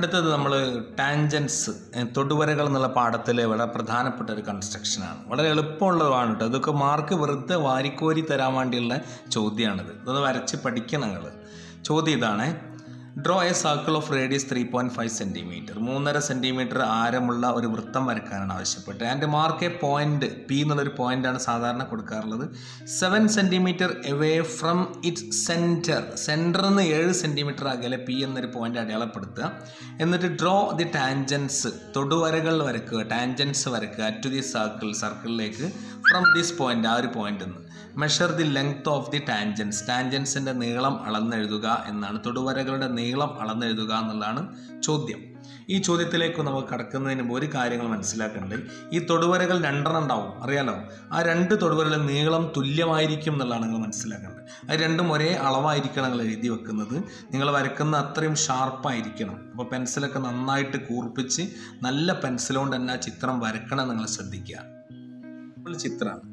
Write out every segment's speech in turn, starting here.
അടുത്തത് നമ്മൾ ടാൻജൻസ് തൊടുവരകൾ എന്നുള്ള പാഠത്തിലെ വളരെ പ്രധാനപ്പെട്ട ഒരു കൺസ്ട്രക്ഷനാണ് വളരെ എളുപ്പമുള്ളതാണ് കേട്ടോ ഇതൊക്കെ മാർക്ക് വെറുതെ വാരിക്കോരി തരാൻ വേണ്ടിയുള്ള ചോദ്യമാണിത് ഇതൊന്ന് വരച്ച് പഠിക്കണം നിങ്ങൾ ചോദ്യം ഇതാണ് draw a circle of radius three point five centimetre മൂന്നര സെൻറ്റിമീറ്റർ ആരമുള്ള ഒരു വൃത്തം വരക്കാനാണ് ആവശ്യപ്പെട്ടത് and mark a point P എന്നുള്ളൊരു പോയിന്റാണ് സാധാരണ കൊടുക്കാറുള്ളത് seven centimetre away from its centre സെൻറ്ററിൽ നിന്ന് ഏഴ് സെൻറ്റിമീറ്റർ അകലെ പി എന്നൊരു പോയിന്റ് അടയാളപ്പെടുത്തുക എന്നിട്ട് ഡ്രോ ദി ടാൻജൻസ് തൊടുവരകൾ വരക്കുക ടാൻജൻസ് വരക്കുക ടു ദി സർക്കിൾ സർക്കിളിലേക്ക് ഫ്രം ദിസ് പോയിന്റ് ആ ഒരു പോയിന്റിൽ നിന്ന് measure the length of the tangents ടാൻജൻസിൻ്റെ നീളം അളന്നെഴുതുക എന്നാണ് തൊടുവരകളുടെ നീളം അളന്നെഴുതുക എന്നുള്ളതാണ് ചോദ്യം ഈ ചോദ്യത്തിലേക്ക് നമുക്ക് കടക്കുന്നതിന് മുമ്പ് ഒരു കാര്യങ്ങൾ മനസ്സിലാക്കേണ്ടത് ഈ തൊടുവരകൾ രണ്ടെണ്ണം ഉണ്ടാവും അറിയാലോ ആ രണ്ട് തൊടുവരകളുടെ നീളം തുല്യമായിരിക്കും എന്നുള്ളതാണ് നിങ്ങൾ മനസ്സിലാക്കേണ്ടത് അത് രണ്ടും ഒരേ അളവായിരിക്കണം നിങ്ങൾ എഴുതി വെക്കുന്നത് നിങ്ങൾ വരക്കുന്ന അത്രയും ഷാർപ്പായിരിക്കണം അപ്പോൾ പെൻസിലൊക്കെ നന്നായിട്ട് കൂർപ്പിച്ച് നല്ല പെൻസിൽ കൊണ്ട് തന്നെ ആ ചിത്രം വരക്കണം നിങ്ങൾ ശ്രദ്ധിക്കുക ഒരു ചിത്രമാണ്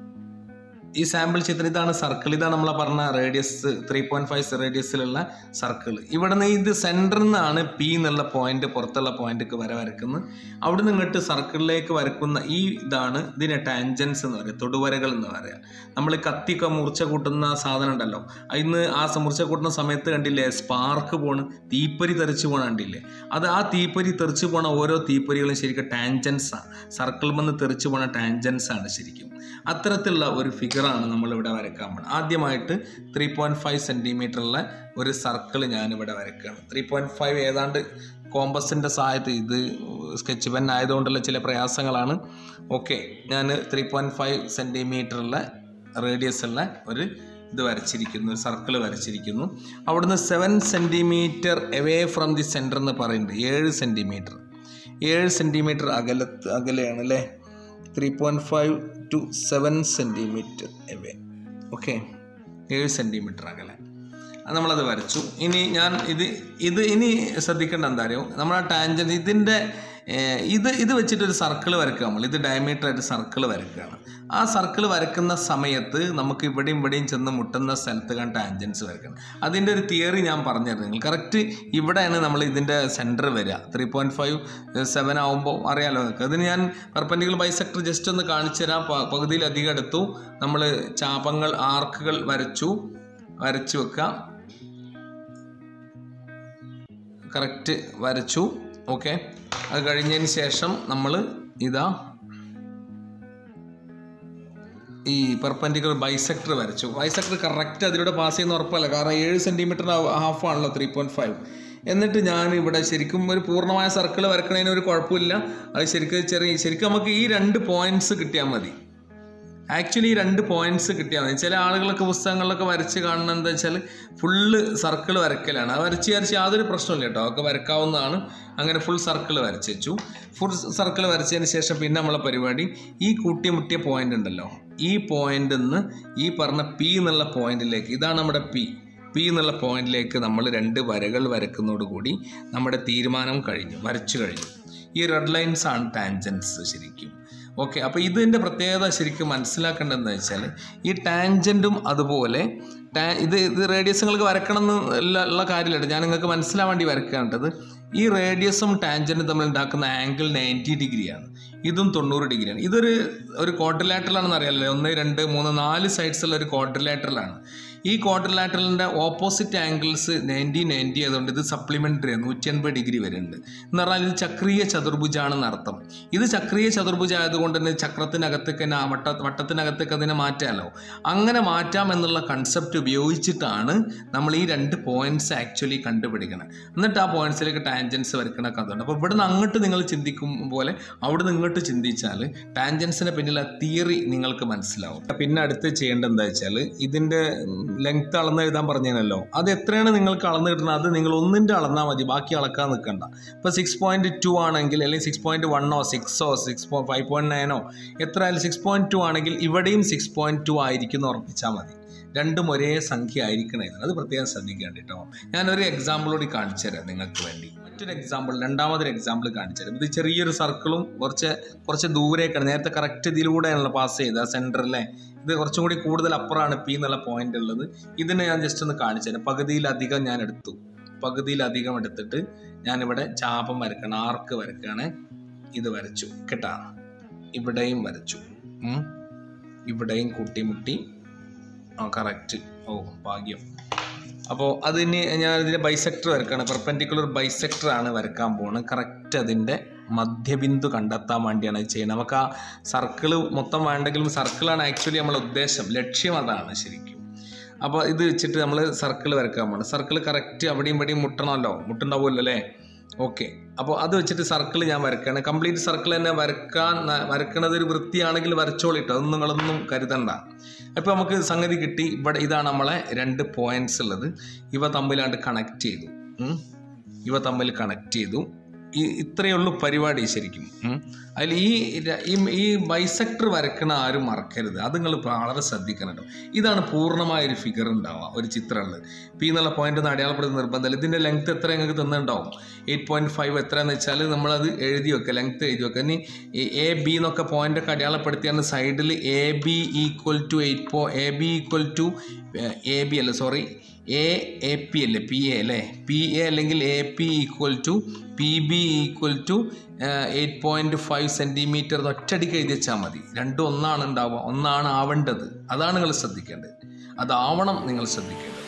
ഈ സാമ്പിൾ ചിത്രം ഇതാണ് സർക്കിൾ ഇതാണ് നമ്മൾ പറഞ്ഞ റേഡിയസ് ത്രീ പോയിന്റ് ഫൈവ് റേഡിയസിലുള്ള സർക്കിൾ ഇവിടെ നിന്ന് ഇത് സെൻറ്ററിൽ നിന്നാണ് പി എന്നുള്ള പോയിന്റ് പുറത്തുള്ള പോയിന്റിക്ക് വര വരക്കുന്നത് അവിടെ നിന്ന് ഇങ്ങോട്ട് സർക്കിളിലേക്ക് വരക്കുന്ന ഈ ഇതാണ് ഇതിനെ ടാൻജൻസ് എന്ന് പറയുക തൊടുവരകൾ എന്ന് പറയുക നമ്മൾ കത്തിയൊക്കെ മൂർച്ച കൂട്ടുന്ന സാധനം ഉണ്ടല്ലോ അതിന് ആ മൂർച്ച കൂട്ടുന്ന സമയത്ത് കണ്ടില്ലേ സ്പാർക്ക് പോണ് തീപ്പൊരി തെറിച്ച് പോണ കണ്ടില്ലേ അത് ആ തീപ്പൊരി തെറിച്ച് പോണ ഓരോ തീപ്പൊരികളും ശരിക്കും ടാൻജൻസ് ആണ് സർക്കിൾ വന്ന് തെറിച്ച് പോണ ടാൻജൻസ് ആണ് ശരിക്കും അത്തരത്തിലുള്ള ഒരു ഫിഗറാണ് നമ്മളിവിടെ വരക്കാൻ പോകുന്നത് ആദ്യമായിട്ട് ത്രീ പോയിൻറ്റ് ഫൈവ് സെൻറ്റിമീറ്ററുള്ള ഒരു സർക്കിൾ ഞാനിവിടെ വരക്കുകയാണ് ത്രീ പോയിൻറ്റ് ഫൈവ് ഏതാണ്ട് കോമ്പസിൻ്റെ സഹായത്തിൽ ഇത് സ്കെച്ച് പെൻ ആയതുകൊണ്ടുള്ള ചില പ്രയാസങ്ങളാണ് ഓക്കെ ഞാൻ ത്രീ പോയിൻറ്റ് ഫൈവ് സെൻറ്റിമീറ്ററുള്ള റേഡിയസ് ഉള്ള ഒരു ഇത് വരച്ചിരിക്കുന്നു ഒരു സർക്കിൾ വരച്ചിരിക്കുന്നു അവിടുന്ന് seven centimetre away from the centre എന്ന് പറയുന്നുണ്ട് ഏഴ് സെൻറ്റിമീറ്റർ ഏഴ് സെൻറ്റിമീറ്റർ അകലത്ത് അകലെയാണ് അല്ലേ three point five to seven centimetre away okay ഏഴ് സെൻറ്റിമീറ്റർ അകലെ അത് നമ്മളത് വരച്ചു ഇനി ഞാൻ ഇത് ഇത് ഇനി ശ്രദ്ധിക്കേണ്ട എന്താ അറിയോ നമ്മൾ ആ ടാൻജൻ ഇതിൻ്റെ ഏഹ്, ഇത് ഇത് വെച്ചിട്ടൊരു സർക്കിൾ വരക്കുക നമ്മൾ ഇത് ഡയമീറ്റർ ആയിട്ട് സർക്കിൾ വരക്കുകയാണ് ആ സർക്കിൾ വരക്കുന്ന സമയത്ത് നമുക്ക് ഇവിടെയും ഇവിടെയും ചെന്ന് മുട്ടുന്ന സ്ഥലത്ത് കണ്ട് ടാൻജൻസ് വരക്കണം അതിൻ്റെ ഒരു തിയറി ഞാൻ പറഞ്ഞുതരാം നിങ്ങൾ കറക്റ്റ് ഇവിടെയാണ് നമ്മൾ ഇതിൻ്റെ സെൻറ്റർ വരിക ത്രീ പോയിൻറ്റ് ഫൈവ് സെവൻ ആകുമ്പോൾ അറിയാലോ നിങ്ങൾക്ക് അതിന് ഞാൻ പെർപ്പൻഡിക്കുലർ ബൈസെക്ടർ ജസ്റ്റ് ഒന്ന് കാണിച്ചു തരാം പ- പകുതിയിലധികം എടുത്തു നമ്മൾ ചാപങ്ങൾ ആർക്കുകൾ വരച്ചു വരച്ചു വെക്കുക കറക്റ്റ് വരച്ചു ഓക്കെ അത് കഴിഞ്ഞതിന് ശേഷം നമ്മൾ ഇതാ ഈ പെർപ്പൻഡിക്കുലർ ബൈസെക്ടർ വരച്ചു ബൈസെക്ടർ കറക്റ്റ് അതിലൂടെ പാസ് ചെയ്യുന്ന ഉറപ്പല്ല കാരണം ഏഴ് സെൻറ്റിമീറ്റർ ഹാഫ് ആണല്ലോ ത്രീ പോയിൻറ്റ് ഫൈവ് എന്നിട്ട് ഞാൻ ഇവിടെ ശരിക്കും ഒരു പൂർണ്ണമായ സർക്കിൾ വരക്കണതിന് ഒരു കുഴപ്പമില്ല അത് ശരിക്കും ചെറിയ ശരിക്കും നമുക്ക് ഈ രണ്ട് പോയിന്റ്സ് കിട്ടിയാൽ മതി ആക്ച്വലി ഈ രണ്ട് പോയിന്റ്സ് കിട്ടിയാൽ മതി ചില ആളുകളൊക്കെ പുസ്തകങ്ങളിലൊക്കെ വരച്ച് കാണുന്നത് എന്താ വെച്ചാൽ ഫുള്ള് സർക്കിൾ വരക്കലാണ് അത് വരച്ച് വരച്ച് യാതൊരു പ്രശ്നമില്ല കേട്ടോ അതൊക്കെ വരക്കാവുന്നതാണ് അങ്ങനെ ഫുൾ സർക്കിൾ വരച്ച് വെച്ചു ഫുൾ സർക്കിൾ വരച്ചതിന് ശേഷം പിന്നെ നമ്മളെ പരിപാടി ഈ കൂട്ടിമുട്ടിയ പോയിന്റ് ഉണ്ടല്ലോ ഈ പോയിന്റിൽ നിന്ന് ഈ പറഞ്ഞ പി എന്നുള്ള പോയിന്റിലേക്ക് ഇതാണ് നമ്മുടെ പി പി എന്നുള്ള പോയിന്റിലേക്ക് നമ്മൾ രണ്ട് വരകൾ വരക്കുന്നതോടുകൂടി നമ്മുടെ തീരുമാനം കഴിഞ്ഞു വരച്ചു കഴിഞ്ഞു ഈ റെഡ് ലൈൻസ് ആണ് ടാൻജൻസ് ശരിക്കും ഓക്കെ അപ്പോൾ ഇതിൻ്റെ പ്രത്യേകത ശരിക്കും മനസ്സിലാക്കേണ്ടതെന്ന് വെച്ചാൽ ഈ ടാൻജൻറ്റും അതുപോലെ ടാ ഇത് ഇത് റേഡിയസുകൾക്ക് വരക്കണം എന്ന് ഉള്ള- ഉള്ള കാര്യമില്ല ഞാൻ നിങ്ങൾക്ക് മനസ്സിലാവാൻ വേണ്ടി വരക്കേണ്ടത് ഈ റേഡിയസും ടാൻജൻറ്റും തമ്മിൽ ഉണ്ടാക്കുന്ന ആംഗിൾ നയൻറ്റി ഡിഗ്രിയാണ് ഇതും തൊണ്ണൂറ് ഡിഗ്രിയാണ് ഇതൊരു ഒരു ക്വാഡ്രിലാറ്ററലാണെന്ന് അറിയാലോ ഒന്ന് രണ്ട് മൂന്ന് നാല് സൈഡ്സുള്ള ഒരു ക്വാഡ്രിലാറ്ററലാണ് ഈ ക്വാഡ്രിലാറ്ററലിൻ്റെ ഓപ്പോസിറ്റ് ആംഗിൾസ് നയൻറ്റി നയൻറ്റി ആയതുകൊണ്ട് ഇത് സപ്ലിമെൻ്ററി നൂറ്റി അൻപത് ഡിഗ്രി വരുന്നുണ്ട് എന്ന് പറഞ്ഞാൽ ഇത് ചക്രീയ ചതുർഭുജാണെന്ന് അർത്ഥം ഇത് ചക്രീയ ചതുർഭുജ ആയതുകൊണ്ട് തന്നെ ചക്രത്തിനകത്തേക്ക് തന്നെ ആ വട്ട വട്ടത്തിനകത്തേക്ക് അതിനെ മാറ്റാമല്ലോ അങ്ങനെ മാറ്റാം എന്നുള്ള കൺസെപ്റ്റ് ഉപയോഗിച്ചിട്ടാണ് നമ്മൾ ഈ രണ്ട് പോയിന്റ്സ് ആക്ച്വലി കണ്ടുപിടിക്കണം എന്നിട്ട് ആ പോയിന്റ്സിലേക്ക് ടാൻജൻസ് വരക്കണൊക്കെ അതുകൊണ്ട് അപ്പോൾ ഇവിടെ നിന്ന് അങ്ങോട്ട് നിങ്ങൾ ചിന്തിക്കും പോലെ അവിടെ നിന്ന് ഇങ്ങോട്ട് ചിന്തിച്ചാൽ ടാൻജൻസിന് പിന്നിലെ തിയറി നിങ്ങൾക്ക് മനസ്സിലാവും പിന്നെ അടുത്ത് ചെയ്യേണ്ടത് എന്താ വെച്ചാൽ ഇതിൻ്റെ ലെങ്ത് അളന്ന് എഴുതാൻ പറഞ്ഞല്ലോ അത് എത്രയാണ് നിങ്ങൾക്ക് അളന്ന് കിട്ടുന്നത് അത് നിങ്ങൾ ഒന്നിൻ്റെ അളന്നാൽ മതി ബാക്കി അളക്കാൻ നിൽക്കണ്ട ഇപ്പോൾ സിക്സ് പോയിൻറ്റ് ടു ആണെങ്കിൽ അല്ലെങ്കിൽ സിക്സ് പോയിൻറ്റ് വണ്ണോ സിക്സോ സിക്സ് ഫൈവ് പോയിൻറ്റ് നയനോ എത്ര ആയാലും സിക്സ് പോയിൻറ്റ് ടു ആണെങ്കിൽ ഇവിടെയും സിക്സ് പോയിൻറ്റ് ടു ആയിരിക്കും എന്ന് ഉറപ്പിച്ചാൽ മതി രണ്ടും ഒരേ സംഖ്യ ആയിരിക്കണം ഇതിന് അത് പ്രത്യേകം ശ്രദ്ധിക്കേണ്ട കേട്ടോ ഞാനൊരു എക്സാമ്പിൾ കൂടി കാണിച്ചു തരാം നിങ്ങൾക്ക് വേണ്ടി മറ്റൊരു എക്സാമ്പിൾ രണ്ടാമതൊരു എക്സാമ്പിൾ കാണിച്ചു തരാം ഇത് ചെറിയൊരു സർക്കിളും കുറച്ച് കുറച്ച് ദൂരേക്കാണ് നേരത്തെ കറക്റ്റ് ഇതിലൂടെയാണല്ലോ പാസ് ചെയ്തത് സെൻറ്ററിലെ ഇത് കുറച്ചും കൂടി കൂടുതൽ അപ്പുറമാണ് പി എന്നുള്ള പോയിന്റ് ഉള്ളത് ഇതിനെ ഞാൻ ജസ്റ്റ് ഒന്ന് കാണിച്ചു തരാം പകുതിയിലധികം ഞാൻ എടുത്തു പകുതിയിലധികം എടുത്തിട്ട് ഞാനിവിടെ ചാപം വരക്കണം ആർക്ക് വരക്കുകയാണ് ഇത് വരച്ചു കേട്ടാ ഇവിടെയും വരച്ചു ഉം. ഇവിടെയും കൂട്ടിമുട്ടി ആ കറക്റ്റ് ഓ ഭാഗ്യം അപ്പോൾ അതിന് ഞാൻ ഇതിൻ്റെ ബൈസെക്ടർ വരക്കാണ് പെർപെൻഡിക്കുലർ ബൈസെക്ടർ ആണ് വരക്കാൻ പോകുന്നത് കറക്റ്റ് അതിൻ്റെ മധ്യബിന്ദു കണ്ടെത്താൻ വേണ്ടിയാണ് ഇത് ചെയ്യുന്നത് നമുക്ക് ആ സർക്കിൾ മൊത്തം വേണ്ടെങ്കിലും സർക്കിളാണ് ആക്ച്വലി നമ്മളെ ഉദ്ദേശം ലക്ഷ്യം അതാണ് ശരിക്കും അപ്പോൾ ഇത് വെച്ചിട്ട് നമ്മൾ സർക്കിൾ വരക്കാൻ പോകണം സർക്കിൾ കറക്റ്റ് അവിടെയും ഇവിടെയും മുട്ടണമല്ലോ മുട്ടുണ്ടാവുമല്ലോ അല്ലേ ഓക്കെ അപ്പോൾ അത് വെച്ചിട്ട് സർക്കിൾ ഞാൻ വരക്കുകയാണ് കംപ്ലീറ്റ് സർക്കിൾ തന്നെ വരക്കാൻ ന- വരക്കണത് ഒരു വൃത്തിയാണെങ്കിൽ വരച്ചോളിട്ടോ അതൊന്നും നിങ്ങളൊന്നും കരുതണ്ട അപ്പോൾ നമുക്ക് സംഗതി കിട്ടി ഇവിടെ ഇതാണ് നമ്മളെ രണ്ട് പോയിന്റ്സ് ഉള്ളത് ഇവ തമ്മിലാണ്ട് കണക്ട് ചെയ്തു ഉം. ഇവ തമ്മിൽ കണക്ട് ചെയ്തു ഈ ഇത്രയേ ഉള്ളൂ പരിപാടി ശരിക്കും ഉം. അതിൽ ഈ ര- ഈ ഈ ബൈസെക്ടർ വരക്കണ ആരും മറക്കരുത് അത് നിങ്ങൾ വളരെ ശ്രദ്ധിക്കണം കേട്ടോ ഇതാണ് പൂർണ്ണമായ ഒരു ഫിഗർ ഉണ്ടാവുക ഒരു ചിത്രമുള്ളത് പി എന്നുള്ള പോയിന്റ് ഒന്ന് അടയാളപ്പെടുന്ന നിർബന്ധമില്ല ഇതിൻ്റെ ലെങ്ത് എത്ര നിങ്ങൾക്ക് തന്നിട്ടുണ്ടാവും എയ്റ്റ് പോയിന്റ് ഫൈവ് എത്രയെന്ന് വെച്ചാൽ നമ്മളത് എഴുതി വെക്കുക ലെങ്ത് എഴുതി വെക്കുക ഇനി എ ബി എന്നൊക്കെ പോയിന്റ് ഒക്കെ അടയാളപ്പെടുത്തിയാണ് സൈഡിൽ A B equal to eight പോ A B equal to A B അല്ല സോറി എ എ പി അല്ലേ പി എ അല്ലേ പി എ അല്ലെങ്കിൽ A P equal to P B equal to eight point five centimetre ഒറ്റയടിക്ക് എഴുതി വെച്ചാൽ മതി രണ്ടും ഒന്നാണ് ഉണ്ടാവുക ഒന്നാണ് ആവേണ്ടത് അതാണ് നിങ്ങൾ ശ്രദ്ധിക്കേണ്ടത് അതാവണം നിങ്ങൾ ശ്രദ്ധിക്കേണ്ടത്